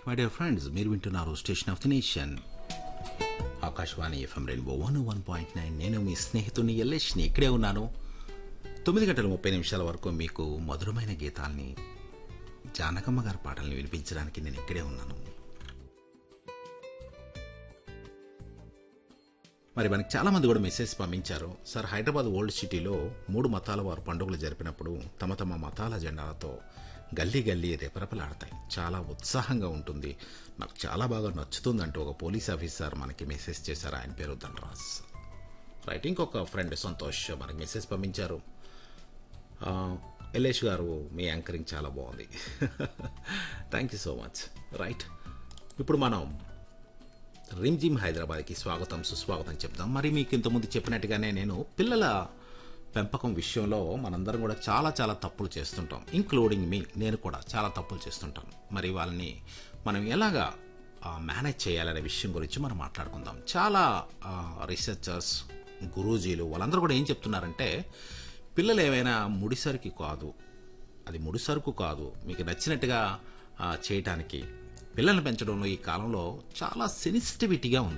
my dear friends మీరు వింటున్నారు station of the nation Akashvani FM rainbow one one point nine నేను మీ స్నేహితుని ఎల్లేష్ని ఇక్కడే ఉన్నాను తొమ్మిది గంటల ముప్పై నిమిషాల వరకు మీకు మధురమైన గీతాల్ని జానకమ్మ గారి పాటల్ని వినిపించడానికి నేను ఇక్కడే ఉన్నాను మరి మనకి చాలా మంది కూడా మెసేజ్ పంపించారు సార్ హైదరాబాద్ ఓల్డ్ సిటీలో మూడు మతాల వారు పండుగలు జరిపినప్పుడు తమ తమ మతాల జెండాలతో గల్లీ గల్లీ రెపరెపలాడతాయి చాలా ఉత్సాహంగా ఉంటుంది నాకు చాలా బాగా నచ్చుతుంది అంటూ ఒక పోలీస్ ఆఫీసర్ మనకి మెసేజ్ చేశారు ఆయన పేరు ధనరాజ్ రైట్ ఇంకొక ఫ్రెండ్ సంతోష్ మనకి మెసేజ్ పంపించారు ఆ, ఎల్లేష్ గారు మీ యాంకరింగ్ చాలా బాగుంది thank you so much right ఇప్పుడు మనం రిమ్జిమ్ హైదరాబాద్కి స్వాగతం సుస్వాగతం చెప్తాం మరి మీకు ఇంతకుముందు చెప్పినట్టుగానే నేను పిల్లల పెంపకం విషయంలో మనందరం కూడా చాలా చాలా తప్పులు చేస్తుంటాం ఇంక్లూడింగ్ మీ నేను కూడా చాలా తప్పులు చేస్తుంటాను మరి వాళ్ళని మనం ఎలాగా మేనేజ్ చేయాలనే విషయం గురించి మనం మాట్లాడుకుందాం చాలా రీసెర్చర్స్ గురూజీలు వాళ్ళందరూ కూడా ఏం చెప్తున్నారంటే పిల్లలు ఏమైనా ముడిసరికి కాదు అది ముడిసరుకు కాదు మీకు నచ్చినట్టుగా ఆ, చేయటానికి పిల్లల్ని పెంచడంలో ఈ కాలంలో చాలా సెన్సిటివిటీగా ఉంది